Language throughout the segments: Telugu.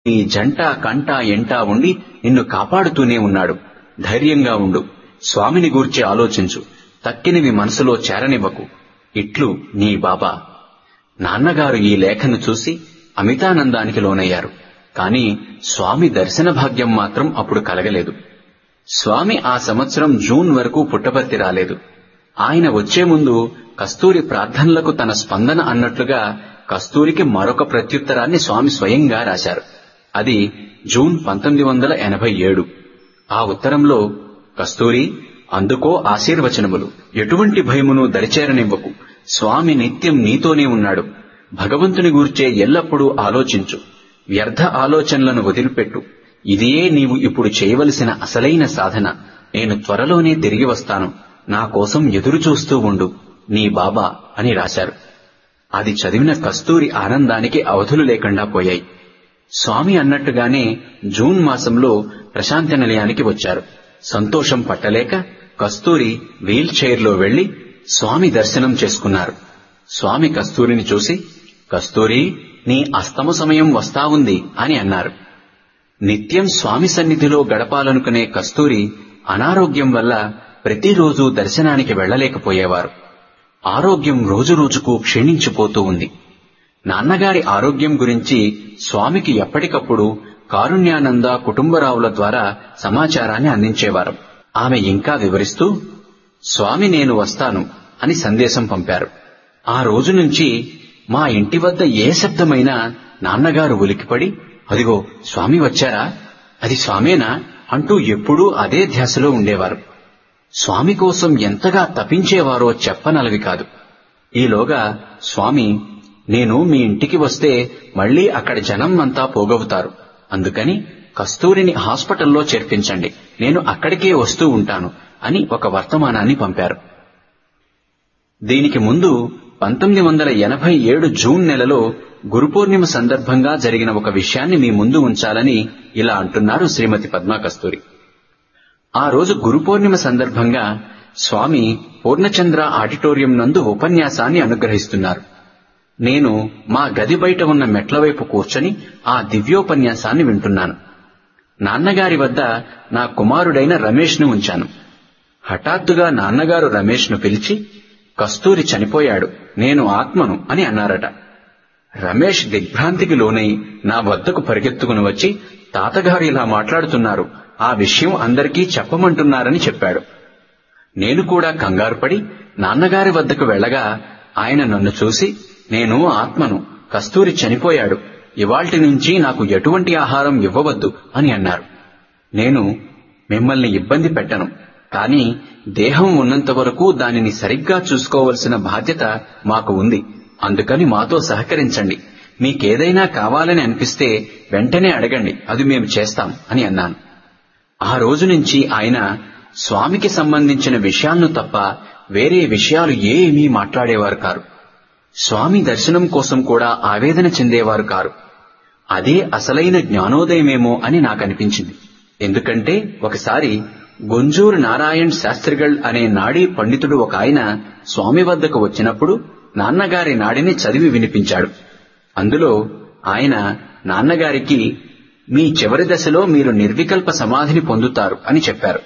నీ జంట కంట ఎంట ఉండి నిన్ను కాపాడుతూనే ఉన్నాడు ధైర్యంగా ఉండు స్వామిని గూర్చి ఆలోచించు తక్కినవి మనసులో చేరనివ్వకు ఇట్లు నీ బాబా నాన్నగారు ఈ లేఖను చూసి అమితానందానికి లోనయ్యారు కాని స్వామి దర్శన భాగ్యం మాత్రం అప్పుడు కలగలేదు స్వామి ఆ సంవత్సరం జూన్ వరకు పుట్టపర్తి రాలేదు ఆయన వచ్చే ముందు కస్తూరి ప్రార్థనలకు తన స్పందన అన్నట్లుగా కస్తూరికి మరొక ప్రత్యుత్తరాన్ని స్వామి స్వయంగా రాశారు అది జూన్ పంతొమ్మిది వందల ఎనభై ఏడు ఆ ఉత్తరంలో కస్తూరి అందుకో ఆశీర్వచనములు ఎటువంటి భయమును దరిచేరనివ్వకు స్వామి నిత్యం నీతోనే ఉన్నాడు భగవంతుని గూర్చే ఎల్లప్పుడూ ఆలోచించు వ్యర్థ ఆలోచనలను వదిలిపెట్టు ఇదియే నీవు ఇప్పుడు చేయవలసిన అసలైన సాధన నేను త్వరలోనే తిరిగి వస్తాను నా కోసం ఎదురు చూస్తూ ఉండు నీ బాబా అని రాశారు అది చదివిన కస్తూరి ఆనందానికి అవధులు లేకుండా పోయాయి స్వామి అన్నట్టుగానే జూన్ మాసంలో ప్రశాంతి నిలయానికి వచ్చారు సంతోషం పట్టలేక కస్తూరి వీల్ చైర్లో వెళ్లి స్వామి దర్శనం చేసుకున్నారు స్వామి కస్తూరిని చూసి కస్తూరి నీ అస్తమ సమయం వస్తా ఉంది అని అన్నారు నిత్యం స్వామి సన్నిధిలో గడపాలనుకునే కస్తూరి అనారోగ్యం వల్ల ప్రతిరోజు దర్శనానికి వెళ్లలేకపోయేవారు ఆరోగ్యం రోజురోజుకు క్షీణించిపోతూ ఉంది నాన్నగారి ఆరోగ్యం గురించి స్వామికి ఎప్పటికప్పుడు కారుణ్యానంద కుటుంబరావుల ద్వారా సమాచారాన్ని అందించేవారు ఆమె ఇంకా వివరిస్తూ స్వామి నేను వస్తాను అని సందేశం పంపారు ఆ రోజు నుంచి మా ఇంటి వద్ద ఏ శబ్దమైనా నాన్నగారు ఉలికిపడి అదిగో స్వామి వచ్చారా అది స్వామేనా అంటూ ఎప్పుడూ అదే ధ్యాసలో ఉండేవారు స్వామి కోసం ఎంతగా తపించేవారో చెప్పనలవి కాదు ఈలోగా స్వామి నేను మీ ఇంటికి వస్తే మళ్లీ అక్కడ జనం అంతా పోగవుతారు అందుకని కస్తూరిని హాస్పిటల్లో చేర్పించండి నేను అక్కడికే వస్తూ ఉంటాను అని ఒక వర్తమానాన్ని పంపారు దీనికి ముందు పంతొమ్మిది వందల ఎనభై ఏడు జూన్ నెలలో గురుపూర్ణిమ సందర్భంగా జరిగిన ఒక విషయాన్ని మీ ముందు ఉంచాలని ఇలా అంటున్నారు శ్రీమతి పద్మా కస్తూరి ఆ రోజు గురుపూర్ణిమ సందర్భంగా స్వామి పూర్ణచంద్ర ఆడిటోరియం నందు ఉపన్యాసాన్ని అనుగ్రహిస్తున్నారు నేను మా గది బయట ఉన్న మెట్ల వైపు కూర్చొని ఆ దివ్యోపన్యాసాన్ని వింటున్నాను నాన్నగారి వద్ద నా కుమారుడైన రమేష్ను ఉంచాను హఠాత్తుగా నాన్నగారు రమేష్ను పిలిచి కస్తూరి చనిపోయాడు నేను ఆత్మను అని అన్నారట రమేష్ దిగ్భ్రాంతికి లోనై నా వద్దకు పరిగెత్తుకుని వచ్చి తాతగారు ఇలా మాట్లాడుతున్నారు ఆ విషయం అందరికీ చెప్పమంటున్నారని చెప్పాడు నేను కూడా కంగారుపడి నాన్నగారి వద్దకు వెళ్లగా ఆయన నన్ను చూసి నేను ఆత్మను కస్తూరి చనిపోయాడు ఇవాల్టి నుంచి నాకు ఎటువంటి ఆహారం ఇవ్వవద్దు అని అన్నారు నేను మిమ్మల్ని ఇబ్బంది పెట్టను కానీ దేహం ఉన్నంత వరకు దానిని సరిగ్గా చూసుకోవలసిన బాధ్యత మాకు ఉంది అందుకని మాతో సహకరించండి మీకేదైనా కావాలని అనిపిస్తే వెంటనే అడగండి అది మేము చేస్తాం అని అన్నాను ఆ రోజు నుంచి ఆయన స్వామికి సంబంధించిన విషయాలను తప్ప వేరే విషయాలు ఏమీ మాట్లాడేవారు కారు స్వామి దర్శనం కోసం కూడా ఆవేదన చెందేవారు కారు అదే అసలైన జ్ఞానోదయమేమో అని నాకనిపించింది ఎందుకంటే ఒకసారి గొంజూరు నారాయణ్ శాస్త్రిగళ్ అనే నాడీ పండితుడు ఒక ఆయన స్వామి వద్దకు వచ్చినప్పుడు నాన్నగారి నాడిని చదివి వినిపించాడు అందులో ఆయన నాన్నగారికి మీ చివరి దశలో మీరు నిర్వికల్ప సమాధిని పొందుతారు అని చెప్పారు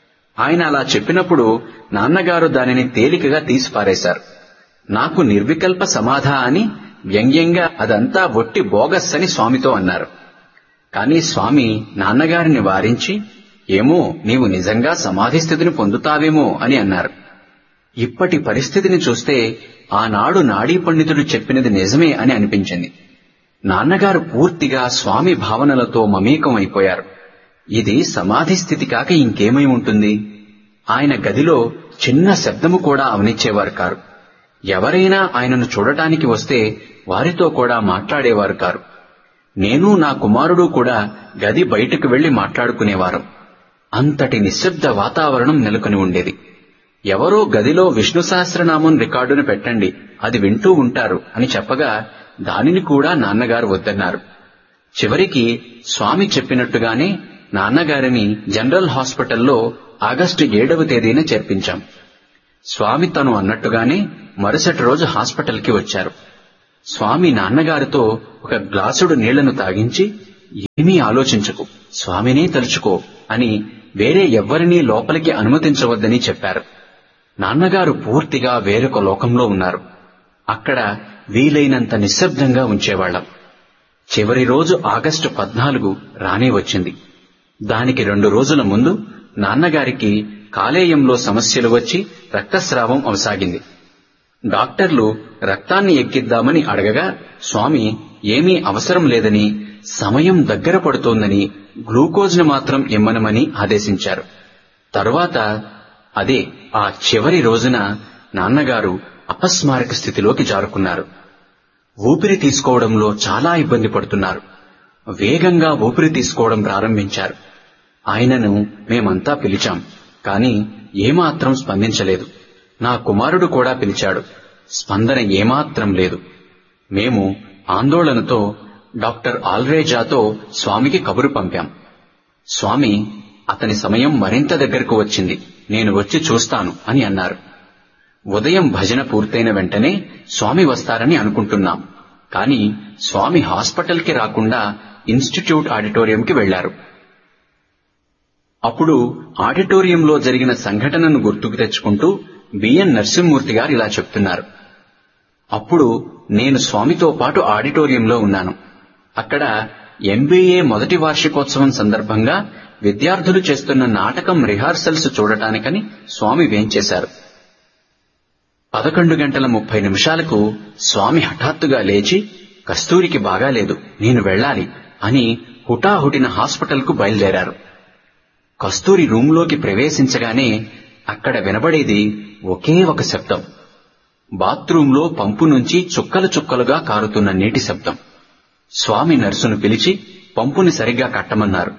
ఆయన అలా చెప్పినప్పుడు నాన్నగారు దానిని తేలికగా తీసిపారేశారు నాకు నిర్వికల్ప సమాధ అని వ్యంగ్యంగా అదంతా ఒట్టి బోగస్ అని స్వామితో అన్నారు కాని స్వామి నాన్నగారిని వారించి ఏమో నీవు నిజంగా సమాధి స్థితిని పొందుతావేమో అని అన్నారు ఇప్పటి పరిస్థితిని చూస్తే ఆనాడు నాడీ పండితుడు చెప్పినది నిజమే అని అనిపించింది నాన్నగారు పూర్తిగా స్వామి భావనలతో మమేకం అయిపోయారు ఇది సమాధి స్థితి కాక ఇంకేమై ఉంటుంది ఆయన గదిలో చిన్న శబ్దము కూడా అవనిచ్చేవారు కారు ఎవరైనా ఆయనను చూడటానికి వస్తే వారితో కూడా మాట్లాడేవారు కారు నేను నా కుమారుడు కూడా గది బయటకు వెళ్లి మాట్లాడుకునేవారం అంతటి నిశ్శబ్ద వాతావరణం నెలకొని ఉండేది ఎవరో గదిలో విష్ణు సహస్రనామం రికార్డును పెట్టండి అది వింటూ ఉంటారు అని చెప్పగా దానిని కూడా నాన్నగారు వద్దన్నారు చివరికి స్వామి చెప్పినట్టుగానే నాన్నగారిని జనరల్ హాస్పిటల్లో ఆగస్టు ఏడవ తేదీన చేర్పించాం స్వామి తను అన్నట్టుగానే మరుసటి రోజు హాస్పిటల్కి వచ్చారు స్వామి నాన్నగారితో ఒక గ్లాసుడు నీళ్లను తాగించి ఏమీ ఆలోచించకు స్వామినే తలుచుకో అని వేరే ఎవ్వరినీ లోపలికి అనుమతించవద్దని చెప్పారు నాన్నగారు పూర్తిగా వేరొక లోకంలో ఉన్నారు అక్కడ వీలైనంత నిశ్శబ్దంగా ఉంచేవాళ్లం చివరి రోజు ఆగస్టు పద్నాలుగు రానే వచ్చింది దానికి రెండు రోజుల ముందు నాన్నగారికి కాలేయంలో సమస్యలు వచ్చి రక్తస్రావం అవసాగింది డాక్టర్లు రక్తాన్ని ఎక్కిద్దామని అడగగా స్వామి ఏమీ అవసరం లేదని సమయం దగ్గర పడుతోందని గ్లూకోజ్ను మాత్రం ఇమ్మనమని ఆదేశించారు తరువాత అదే ఆ చివరి రోజున నాన్నగారు అపస్మారక స్థితిలోకి జారుకున్నారు ఊపిరి తీసుకోవడంలో చాలా ఇబ్బంది పడుతున్నారు వేగంగా ఊపిరి తీసుకోవడం ప్రారంభించారు ఆయనను మేమంతా పిలిచాం కాని ఏమాత్రం స్పందించలేదు నా కుమారుడు కూడా పిలిచాడు స్పందన ఏమాత్రం లేదు మేము ఆందోళనతో డాక్టర్ ఆల్రేజాతో స్వామికి కబురు పంపాం స్వామి అతని సమయం మరింత దగ్గరకు వచ్చింది నేను వచ్చి చూస్తాను అని అన్నారు ఉదయం భజన పూర్తయిన వెంటనే స్వామి వస్తారని అనుకుంటున్నాం కాని స్వామి హాస్పిటల్కి రాకుండా ఇన్స్టిట్యూట్ ఆడిటోరియంకి వెళ్లారు అప్పుడు ఆడిటోరియంలో జరిగిన సంఘటనను గుర్తుకు తెచ్చుకుంటూ బిఎన్ నరసింహమూర్తి గారు ఇలా చెప్తున్నారు అప్పుడు నేను స్వామితో పాటు ఆడిటోరియంలో ఉన్నాను అక్కడ ఎంబీఏ మొదటి వార్షికోత్సవం సందర్భంగా విద్యార్థులు చేస్తున్న నాటకం రిహార్సల్స్ చూడటానికని స్వామి వేంచేశారు పదకొండు గంటల ముప్పై నిమిషాలకు స్వామి హఠాత్తుగా లేచి కస్తూరికి బాగాలేదు నేను వెళ్ళాలి అని హుటాహుటిన హాస్పిటల్కు బయలుదేరారు కస్తూరి రూంలోకి ప్రవేశించగానే అక్కడ వినబడేది ఒకే ఒక శబ్దం బాత్రూంలో పంపు నుంచి చుక్కలు చుక్కలుగా కారుతున్న నీటి శబ్దం స్వామి నర్సును పిలిచి పంపుని సరిగ్గా కట్టమన్నారు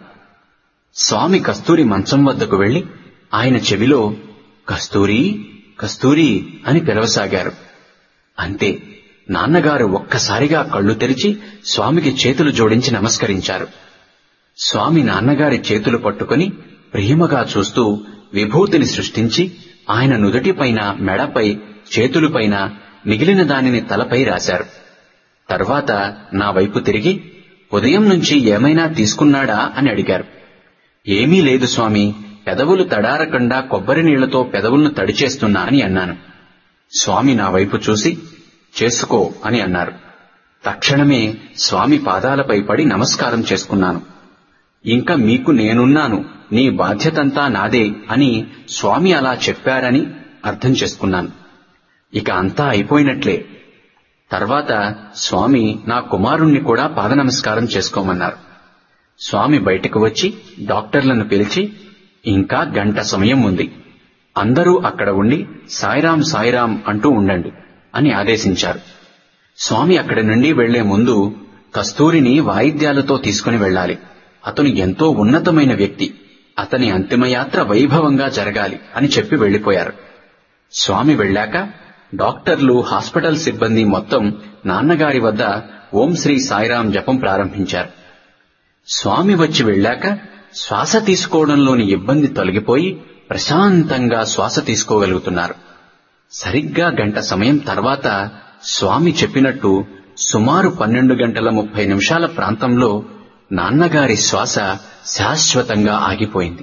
స్వామి కస్తూరి మంచం వద్దకు వెళ్లి ఆయన చెవిలో కస్తూరి కస్తూరి అని పిలవసాగారు అంతే నాన్నగారు ఒక్కసారిగా కళ్ళు తెరిచి స్వామికి చేతులు జోడించి నమస్కరించారు స్వామి నాన్నగారి చేతులు పట్టుకుని ప్రేమగా చూస్తూ విభూతిని సృష్టించి ఆయన నుదుటిపైన మెడపై చేతులపైన మిగిలిన దానిని తలపై రాశారు తర్వాత నా వైపు తిరిగి ఉదయం నుంచి ఏమైనా తీసుకున్నాడా అని అడిగారు ఏమీ లేదు స్వామి పెదవులు తడారకుండా కొబ్బరి నీళ్లతో పెదవులను తడిచేస్తున్నా అని అన్నాను స్వామి నా వైపు చూసి చేసుకో అని అన్నారు తక్షణమే స్వామి పాదాలపై పడి నమస్కారం చేసుకున్నాను ఇంకా మీకు నేనున్నాను నీ బాధ్యతంతా నాదే అని స్వామి అలా చెప్పారని అర్థం చేసుకున్నాను ఇక అంతా అయిపోయినట్లే తర్వాత స్వామి నా కుమారుణ్ణి కూడా పాద నమస్కారం చేసుకోమన్నారు స్వామి బయటకు వచ్చి డాక్టర్లను పిలిచి ఇంకా గంట సమయం ఉంది అందరూ అక్కడ ఉండి సాయిరాం సాయిరాం అంటూ ఉండండి అని ఆదేశించారు స్వామి అక్కడి నుండి వెళ్లే ముందు కస్తూరిని వాయిద్యాలతో తీసుకుని వెళ్ళాలి అతను ఎంతో ఉన్నతమైన వ్యక్తి అతని అంతిమయాత్ర వైభవంగా జరగాలి అని చెప్పి వెళ్లిపోయారు స్వామి వెళ్ళాక డాక్టర్లు హాస్పిటల్ సిబ్బంది మొత్తం నాన్నగారి వద్ద ఓం శ్రీ సాయిరాం జపం ప్రారంభించారు స్వామి వచ్చి వెళ్ళాక శ్వాస తీసుకోవడంలోని ఇబ్బంది తొలగిపోయి ప్రశాంతంగా శ్వాస తీసుకోగలుగుతున్నారు సరిగ్గా గంట సమయం తర్వాత స్వామి చెప్పినట్టు సుమారు పన్నెండు గంటల ముప్పై నిమిషాల ప్రాంతంలో నాన్నగారి శ్వాస శాశ్వతంగా ఆగిపోయింది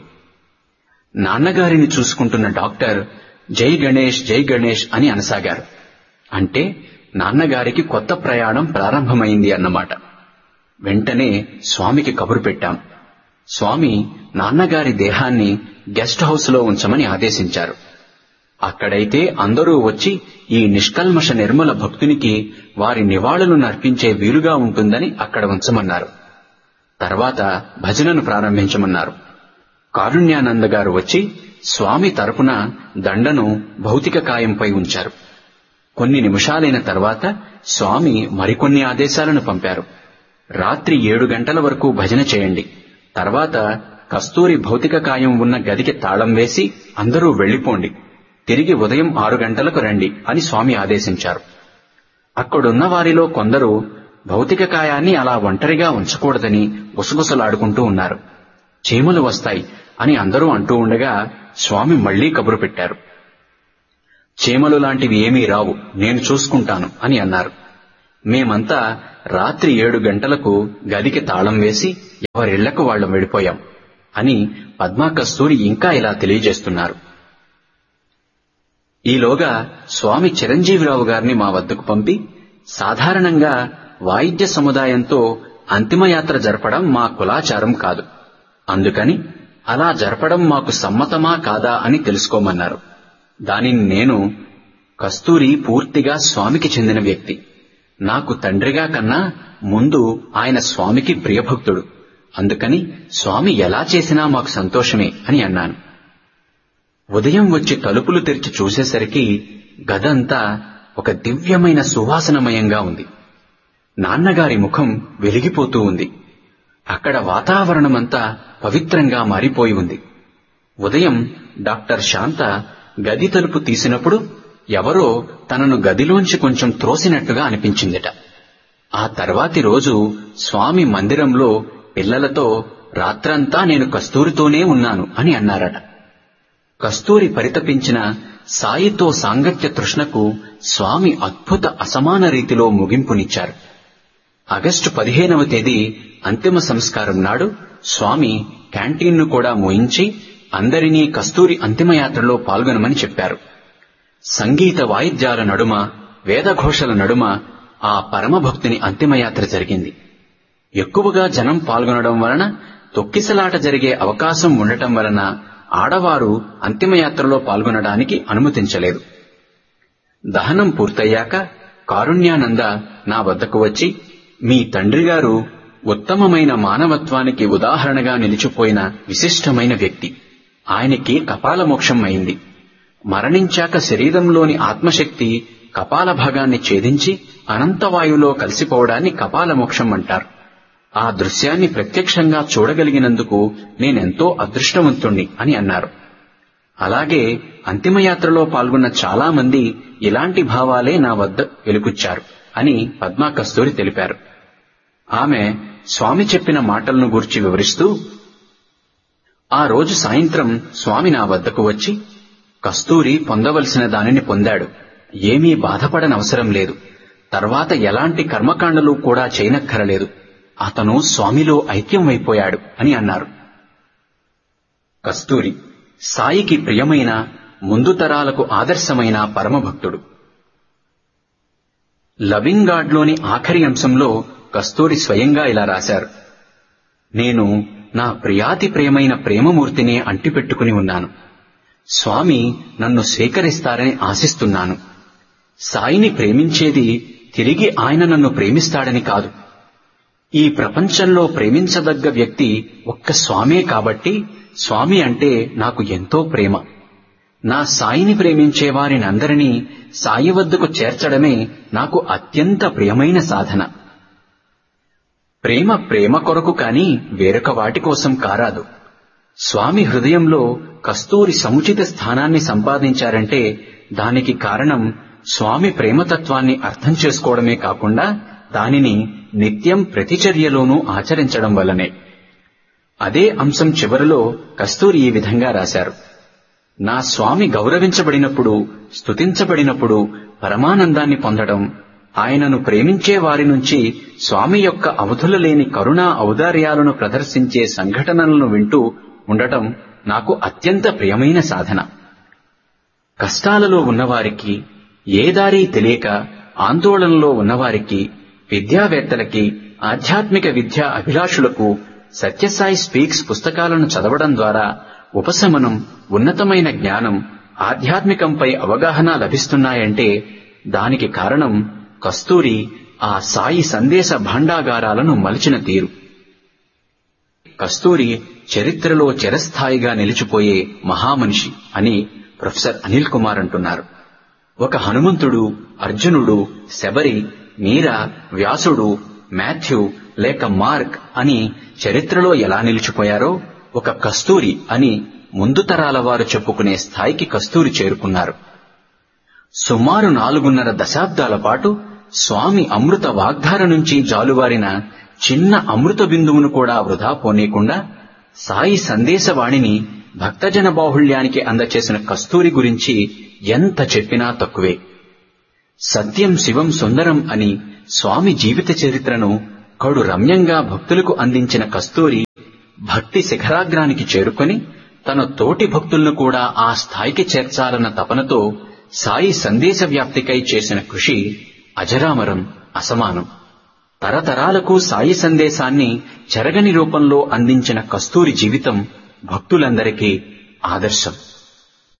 నాన్నగారిని చూసుకుంటున్న డాక్టర్ జై గణేష్ జై గణేష్ అని అనసాగారు అంటే నాన్నగారికి కొత్త ప్రయాణం ప్రారంభమైంది అన్నమాట వెంటనే స్వామికి కబురు పెట్టాం స్వామి నాన్నగారి దేహాన్ని గెస్ట్ హౌస్ లో ఉంచమని ఆదేశించారు అక్కడైతే అందరూ వచ్చి ఈ నిష్కల్మష నిర్మల భక్తునికి వారి నివాళులు నర్పించే వీలుగా ఉంటుందని అక్కడ ఉంచమన్నారు తర్వాత భజనను ప్రారంభించమన్నారు కారుణ్యానంద గారు వచ్చి స్వామి తరపున దండను భౌతిక కాయంపై ఉంచారు కొన్ని నిమిషాలైన తర్వాత స్వామి మరికొన్ని ఆదేశాలను పంపారు రాత్రి ఏడు గంటల వరకు భజన చేయండి తర్వాత కస్తూరి భౌతిక కాయం ఉన్న గదికి తాళం వేసి అందరూ వెళ్లిపోండి తిరిగి ఉదయం ఆరు గంటలకు రండి అని స్వామి ఆదేశించారు అక్కడున్న వారిలో కొందరు భౌతిక కాయాన్ని అలా ఒంటరిగా ఉంచకూడదని గుసగుసలాడుకుంటూ ఉన్నారు చీమలు వస్తాయి అని అందరూ అంటూ ఉండగా స్వామి మళ్లీ కబురు పెట్టారు చీమలు లాంటివి ఏమీ రావు నేను చూసుకుంటాను అని అన్నారు మేమంతా రాత్రి ఏడు గంటలకు గదికి తాళం వేసి ఎవరిళ్లకు వాళ్ళం వెళ్ళిపోయాం అని పద్మా కస్తూరి ఇంకా ఇలా తెలియజేస్తున్నారు ఈలోగా స్వామి చిరంజీవిరావు గారిని మా వద్దకు పంపి సాధారణంగా వాయిద్య సముదాయంతో అంతిమయాత్ర జరపడం మా కులాచారం కాదు అందుకని అలా జరపడం మాకు సమ్మతమా కాదా అని తెలుసుకోమన్నారు దానిని నేను కస్తూరి పూర్తిగా స్వామికి చెందిన వ్యక్తి నాకు తండ్రిగా కన్నా ముందు ఆయన స్వామికి ప్రియభక్తుడు అందుకని స్వామి ఎలా చేసినా మాకు సంతోషమే అని అన్నాను ఉదయం వచ్చి తలుపులు తెరిచి చూసేసరికి గదంతా ఒక దివ్యమైన సువాసనమయంగా ఉంది నాన్నగారి ముఖం వెలిగిపోతూ ఉంది అక్కడ వాతావరణమంతా పవిత్రంగా మారిపోయి ఉంది ఉదయం డాక్టర్ శాంత గది తలుపు తీసినప్పుడు ఎవరో తనను గదిలోంచి కొంచెం త్రోసినట్టుగా అనిపించిందిట ఆ తర్వాతి రోజు స్వామి మందిరంలో పిల్లలతో రాత్రంతా నేను కస్తూరితోనే ఉన్నాను అని అన్నారట కస్తూరి పరితపించిన సాయితో సాంగత్య తృష్ణకు స్వామి అద్భుత అసమాన రీతిలో ముగింపునిచ్చారు ఆగస్టు పదిహేనవ తేదీ అంతిమ సంస్కారం నాడు స్వామి క్యాంటీన్ను కూడా మోయించి అందరినీ కస్తూరి అంతిమయాత్రలో పాల్గొనమని చెప్పారు సంగీత వాయిద్యాల నడుమ వేదఘోషల నడుమ ఆ పరమభక్తుని అంతిమయాత్ర జరిగింది ఎక్కువగా జనం పాల్గొనడం వలన తొక్కిసలాట జరిగే అవకాశం ఉండటం వలన ఆడవారు అంతిమయాత్రలో పాల్గొనడానికి అనుమతించలేదు దహనం పూర్తయ్యాక కారుణ్యానంద నా వద్దకు వచ్చి మీ తండ్రిగారు ఉత్తమమైన మానవత్వానికి ఉదాహరణగా నిలిచిపోయిన విశిష్టమైన వ్యక్తి ఆయనకి కపాల మోక్షం అయింది మరణించాక శరీరంలోని ఆత్మశక్తి కపాల భాగాన్ని ఛేదించి అనంతవాయువులో కలిసిపోవడాన్ని కపాల మోక్షం అంటారు ఆ దృశ్యాన్ని ప్రత్యక్షంగా చూడగలిగినందుకు నేనెంతో అదృష్టవంతుణ్ణి అని అన్నారు అలాగే అంతిమయాత్రలో పాల్గొన్న చాలా మంది ఇలాంటి భావాలే నా వద్ద వెలుగుచ్చారు అని పద్మా కస్తూరి తెలిపారు ఆమె స్వామి చెప్పిన మాటలను గూర్చి వివరిస్తూ ఆ రోజు సాయంత్రం స్వామి నా వద్దకు వచ్చి కస్తూరి పొందవలసిన దానిని పొందాడు ఏమీ బాధపడనవసరం లేదు తర్వాత ఎలాంటి కర్మకాండలు కూడా చేయనక్కరలేదు అతను స్వామిలో ఐక్యమైపోయాడు అని అన్నారు కస్తూరి సాయికి ప్రియమైన ముందు తరాలకు ఆదర్శమైన పరమభక్తుడు లవింగ్ గాడ్లోని ఆఖరి అంశంలో కస్తూరి స్వయంగా ఇలా రాశారు నేను నా ప్రియాతి ప్రియమైన ప్రేమమూర్తిని అంటిపెట్టుకుని ఉన్నాను స్వామి నన్ను స్వీకరిస్తారని ఆశిస్తున్నాను సాయిని ప్రేమించేది తిరిగి ఆయన నన్ను ప్రేమిస్తాడని కాదు ఈ ప్రపంచంలో ప్రేమించదగ్గ వ్యక్తి ఒక్క స్వామే కాబట్టి స్వామి అంటే నాకు ఎంతో ప్రేమ నా సాయిని ప్రేమించే వారినందరినీ సాయి వద్దకు చేర్చడమే నాకు అత్యంత ప్రియమైన సాధన ప్రేమ ప్రేమ కొరకు కాని వేరొక వాటి కోసం కారాదు స్వామి హృదయంలో కస్తూరి సముచిత స్థానాన్ని సంపాదించారంటే దానికి కారణం స్వామి ప్రేమతత్వాన్ని అర్థం చేసుకోవడమే కాకుండా దానిని నిత్యం ప్రతిచర్యలోనూ ఆచరించడం వల్లనే అదే అంశం చివరిలో కస్తూరి ఈ విధంగా రాశారు నా స్వామి గౌరవించబడినప్పుడు స్తుతించబడినప్పుడు పరమానందాన్ని పొందడం ఆయనను ప్రేమించే వారి నుంచి స్వామి యొక్క అవధుల లేని కరుణా ఔదార్యాలను ప్రదర్శించే సంఘటనలను వింటూ ఉండటం నాకు అత్యంత ప్రియమైన సాధన కష్టాలలో ఉన్నవారికి ఏ దారి తెలియక ఆందోళనలో ఉన్నవారికి విద్యావేత్తలకి ఆధ్యాత్మిక విద్యా అభిలాషులకు సత్యసాయి స్పీక్స్ పుస్తకాలను చదవడం ద్వారా ఉపశమనం ఉన్నతమైన జ్ఞానం ఆధ్యాత్మికంపై అవగాహన లభిస్తున్నాయంటే దానికి కారణం కస్తూరి ఆ సాయి సందేశ భాండాగారాలను మలిచిన తీరు కస్తూరి చరిత్రలో చిరస్థాయిగా నిలిచిపోయే మహామనిషి అని ప్రొఫెసర్ అనిల్ కుమార్ అంటున్నారు ఒక హనుమంతుడు అర్జునుడు శబరి మీరా వ్యాసుడు మాథ్యూ లేక మార్క్ అని చరిత్రలో ఎలా నిలిచిపోయారో ఒక కస్తూరి అని ముందు తరాల వారు చెప్పుకునే స్థాయికి కస్తూరి చేరుకున్నారు సుమారు నాలుగున్నర దశాబ్దాల పాటు స్వామి అమృత వాగ్ధార నుంచి జాలువారిన చిన్న అమృత బిందువును కూడా వృధా పోనీయకుండా సాయి సందేశవాణిని భక్తజన బాహుళ్యానికి అందచేసిన కస్తూరి గురించి ఎంత చెప్పినా తక్కువే సత్యం శివం సుందరం అని స్వామి జీవిత చరిత్రను కడు రమ్యంగా భక్తులకు అందించిన కస్తూరి భక్తి శిఖరాగ్రానికి చేరుకొని తన తోటి భక్తులను కూడా ఆ స్థాయికి చేర్చాలన్న తపనతో సాయి సందేశ వ్యాప్తికై చేసిన కృషి అజరామరం అసమానం తరతరాలకు సాయి సందేశాన్ని చెరగని రూపంలో అందించిన కస్తూరి జీవితం భక్తులందరికీ ఆదర్శం